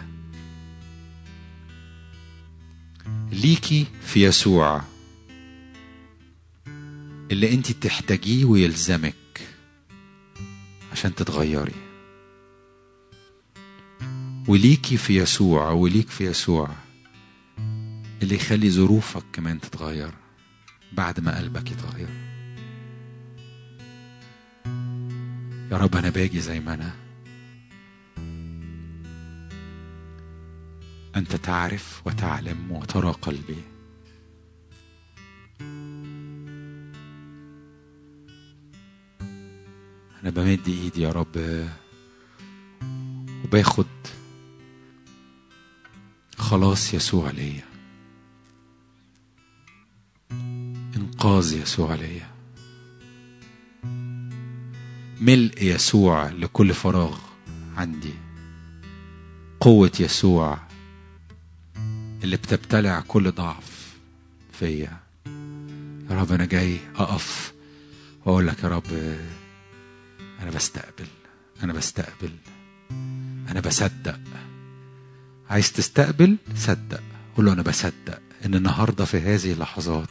ليكي في يسوع اللي انت تحتاجيه ويلزمك عشان تتغيري وليكي في يسوع وليك في يسوع اللي يخلي ظروفك كمان تتغير بعد ما قلبك يتغير يا رب انا باجي زي ما انا انت تعرف وتعلم وترى قلبي انا بمد ايدي يا رب وباخد خلاص يسوع ليا انقاذ يسوع ليا ملء يسوع لكل فراغ عندي قوة يسوع اللي بتبتلع كل ضعف فيا يا رب انا جاي اقف واقول لك يا رب انا بستقبل انا بستقبل انا بصدق عايز تستقبل صدق قول له انا بصدق ان النهارده في هذه اللحظات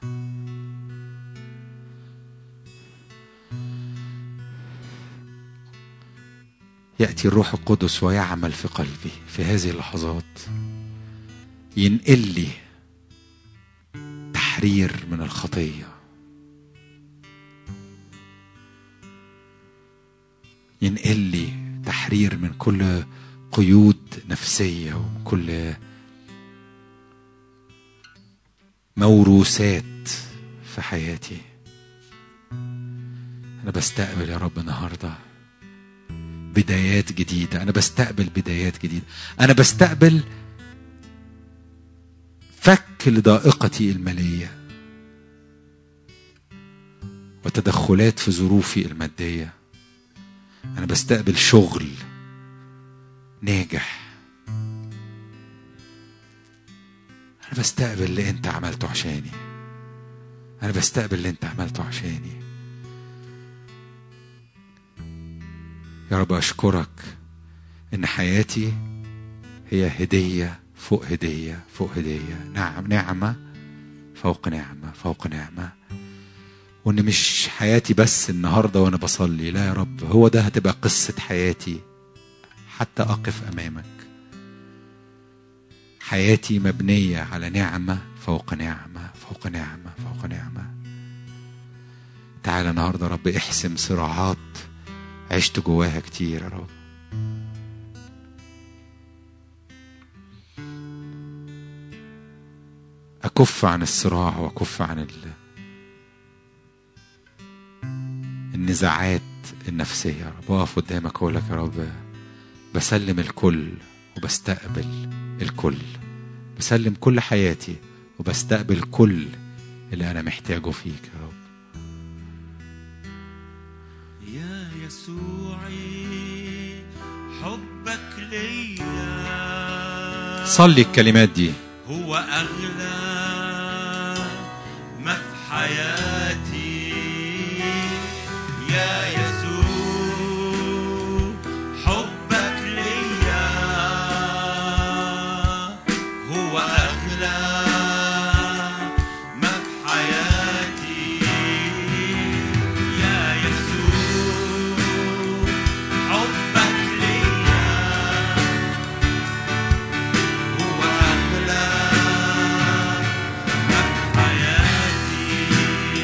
ياتي الروح القدس ويعمل في قلبي في هذه اللحظات ينقل لي تحرير من الخطيه ينقل لي تحرير من كل قيود نفسيه ومن كل موروثات في حياتي انا بستقبل يا رب النهارده بدايات جديده انا بستقبل بدايات جديده انا بستقبل فك لضائقتي الماليه وتدخلات في ظروفي الماديه انا بستقبل شغل ناجح انا بستقبل اللي انت عملته عشاني انا بستقبل اللي انت عملته عشاني يا رب اشكرك ان حياتي هي هديه فوق هديه فوق هديه نعم نعمه فوق نعمه فوق نعمه وان مش حياتي بس النهارده وانا بصلي لا يا رب هو ده هتبقى قصه حياتي حتى اقف امامك حياتي مبنيه على نعمه فوق نعمه فوق نعمه فوق نعمه تعالى النهارده رب احسم صراعات عشت جواها كتير يا رب أكف عن الصراع وأكف عن ال... النزاعات النفسية يا رب واقف قدامك أقول لك يا رب بسلم الكل وبستقبل الكل بسلم كل حياتي وبستقبل كل اللي أنا محتاجه فيك يا رب يا يسوعي حبك ليا صلي الكلمات دي هو أغلى ما في حياتي يا يسوع حبك ليا هو أغلى ما في حياتي يا يسوع حبك ليا هو أغلى ما في حياتي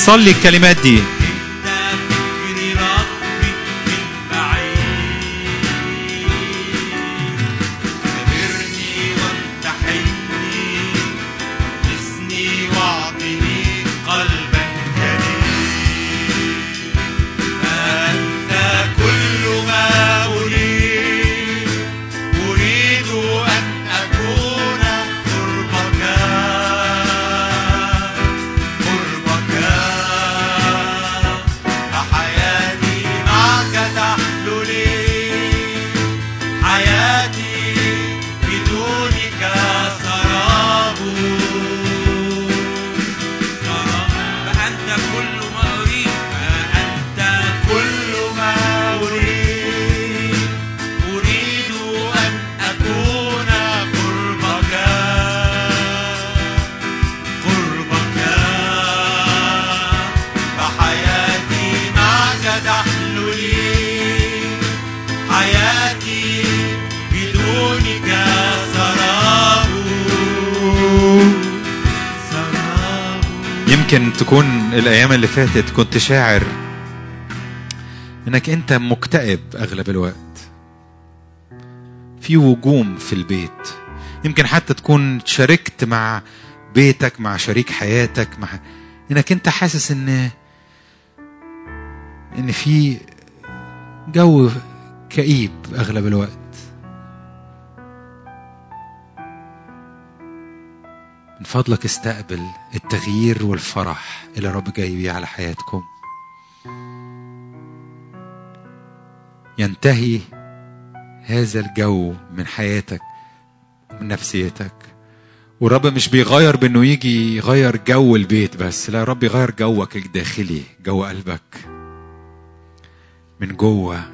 صلي الكلمات دي انت فكري ربي من بعيد خبرني وامتحني قسني واعطني قلبا جديد فأنت كل ما أريد أريد أن أكون قربك قربك فحياتي معك تحلو لي حياتي بدونك سراب فأنت كل ما أريد فأنت كل ما أريد أريد أن أكون قربك قربك فحياتي معك تحلو لي حياتي بدونك سراب سراب يمكن تكون الايام اللي فاتت كنت شاعر انك انت مكتئب اغلب الوقت في وجوم في البيت يمكن حتى تكون شاركت مع بيتك مع شريك حياتك مع انك انت حاسس ان ان في جو كئيب اغلب الوقت من فضلك استقبل التغيير والفرح اللي رب جاي بيه على حياتكم ينتهي هذا الجو من حياتك من نفسيتك والرب مش بيغير بانه يجي يغير جو البيت بس لا الرب يغير جوك الداخلي جو قلبك من جوه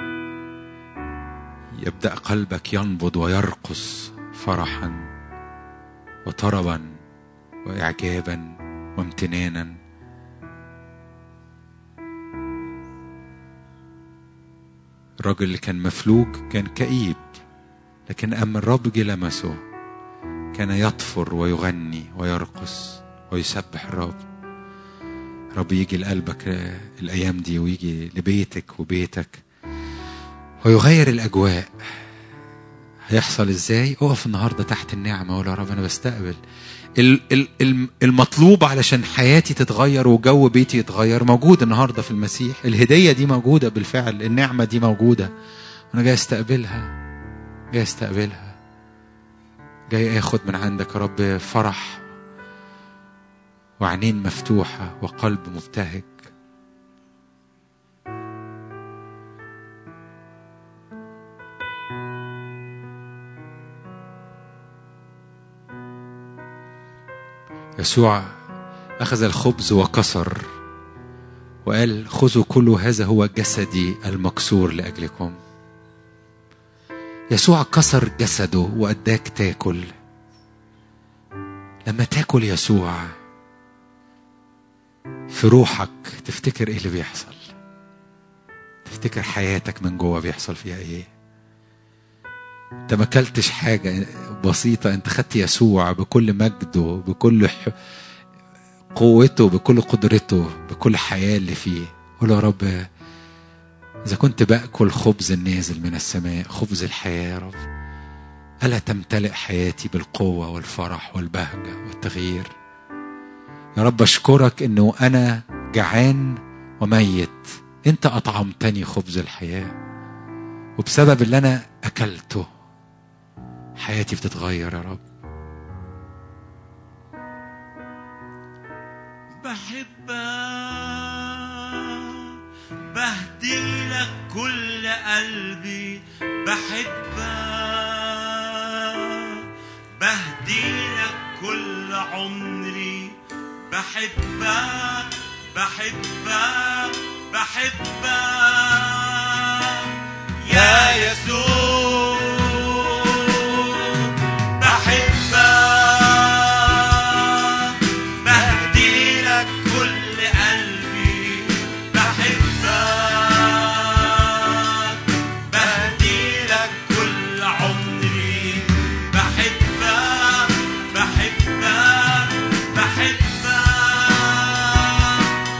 يبدا قلبك ينبض ويرقص فرحا وطربا واعجابا وامتنانا الراجل اللي كان مفلوج كان كئيب لكن اما الرب جه لمسه كان يطفر ويغني ويرقص ويسبح الرب رب يجي لقلبك الايام دي ويجي لبيتك وبيتك ويغير الاجواء هيحصل ازاي اقف النهارده تحت النعمه وقول يا رب انا بستقبل ال- ال- ال- المطلوب علشان حياتي تتغير وجو بيتي يتغير موجود النهارده في المسيح الهديه دي موجوده بالفعل النعمه دي موجوده انا جاي استقبلها جاي استقبلها جاي اخد من عندك يا رب فرح وعينين مفتوحه وقلب مبتهج يسوع أخذ الخبز وكسر وقال خذوا كل هذا هو جسدي المكسور لأجلكم يسوع كسر جسده وأداك تاكل لما تاكل يسوع في روحك تفتكر ايه اللي بيحصل تفتكر حياتك من جوه بيحصل فيها ايه انت ما اكلتش حاجه بسيطه انت خدت يسوع بكل مجده بكل ح... قوته بكل قدرته بكل حياه اللي فيه قول يا رب اذا كنت باكل خبز النازل من السماء خبز الحياه يا رب الا تمتلئ حياتي بالقوه والفرح والبهجه والتغيير يا رب اشكرك انه انا جعان وميت انت اطعمتني خبز الحياه وبسبب اللي انا اكلته حياتي بتتغير يا رب بحبك بهدي لك كل قلبي بحبك بهدي لك كل عمري بحبك بحبك بحبك يا يسوع بحبك بهدي لك كل قلبي بحبك بهدي لك كل عمري بحبك بحبك بحبك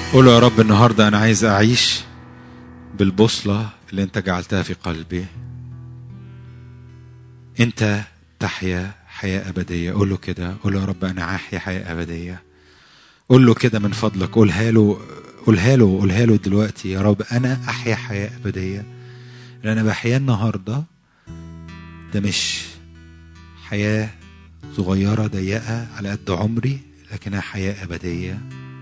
قول يا رب النهارده انا عايز اعيش بالبوصله اللي انت جعلتها في قلبي انت تحيا حياه ابديه قول له كده قول له يا رب انا هحيا حياه ابديه قول له كده من فضلك قولها له قولها له قولها له دلوقتي يا رب انا احيا حياه ابديه اللي انا بحياه النهارده ده مش حياه صغيره ضيقه على قد عمري لكنها حياه ابديه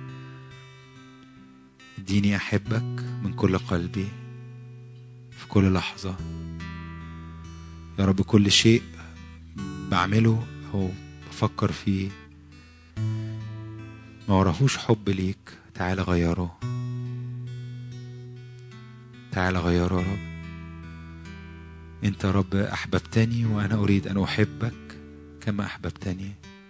اديني احبك من كل قلبي في كل لحظه يا رب كل شيء بعمله او بفكر فيه ما وراهوش حب ليك تعال غيره تعال غيره يا رب انت يا رب احببتني وانا اريد ان احبك كما احببتني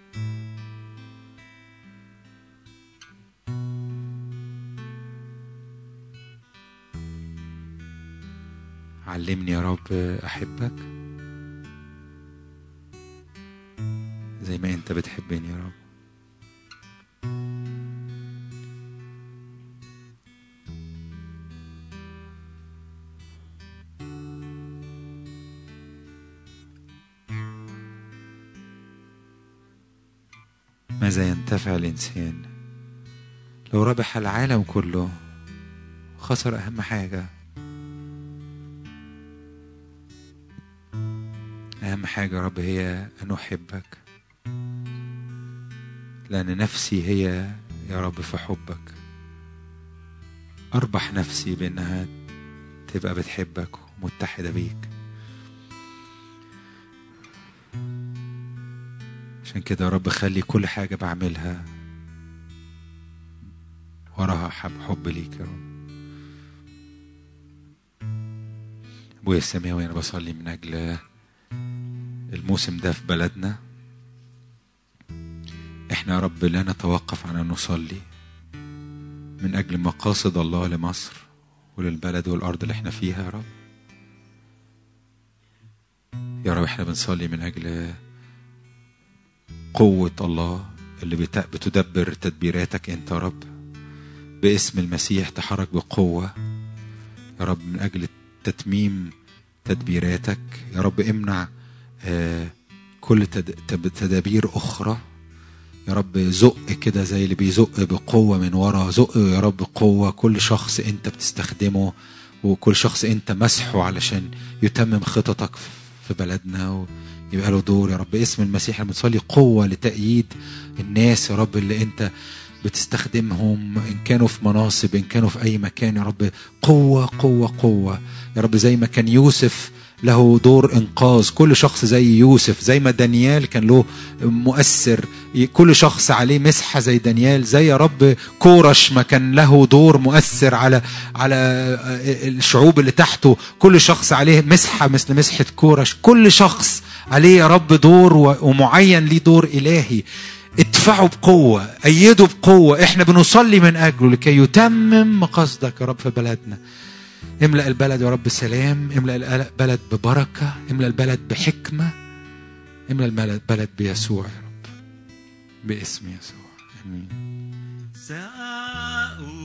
علمني يا رب احبك زي ما انت بتحبني يا رب ماذا ينتفع الإنسان لو ربح العالم كله خسر أهم حاجة أهم حاجة يا رب هي أن أحبك لأن نفسي هي يا رب في حبك أربح نفسي بأنها تبقى بتحبك ومتحدة بيك عشان كده يا رب خلي كل حاجة بعملها وراها حب حب ليك يا رب أبويا السماوي أنا بصلي من أجل الموسم ده في بلدنا احنا يا رب لا نتوقف عن أن نصلي من أجل مقاصد الله لمصر وللبلد والأرض اللي احنا فيها يا رب يا رب احنا بنصلي من أجل قوة الله اللي بت- بتدبر تدبيراتك انت يا رب باسم المسيح تحرك بقوة يا رب من أجل تتميم تدبيراتك يا رب امنع آه، كل تد- تب- تدابير أخرى يا رب زق كده زي اللي بيزق بقوة من ورا زق يا رب بقوة كل شخص انت بتستخدمه وكل شخص انت مسحه علشان يتمم خططك في بلدنا ويبقى له دور يا رب باسم المسيح انا بنصلي قوة لتأييد الناس يا رب اللي انت بتستخدمهم ان كانوا في مناصب ان كانوا في اي مكان يا رب قوة قوة قوة يا رب زي ما كان يوسف له دور انقاذ كل شخص زي يوسف زي ما دانيال كان له مؤثر كل شخص عليه مسحه زي دانيال زي يا رب كورش ما كان له دور مؤثر على على الشعوب اللي تحته كل شخص عليه مسحه مثل مسحه كورش كل شخص عليه يا رب دور و- ومعين ليه دور الهي ادفعوا بقوة أيدوا بقوة احنا بنصلي من أجله لكي يتمم مقاصدك يا رب في بلدنا املأ البلد يا رب سلام املأ البلد ببركة املأ البلد بحكمة املأ البلد بلد بيسوع يا رب باسم يسوع امين سأقول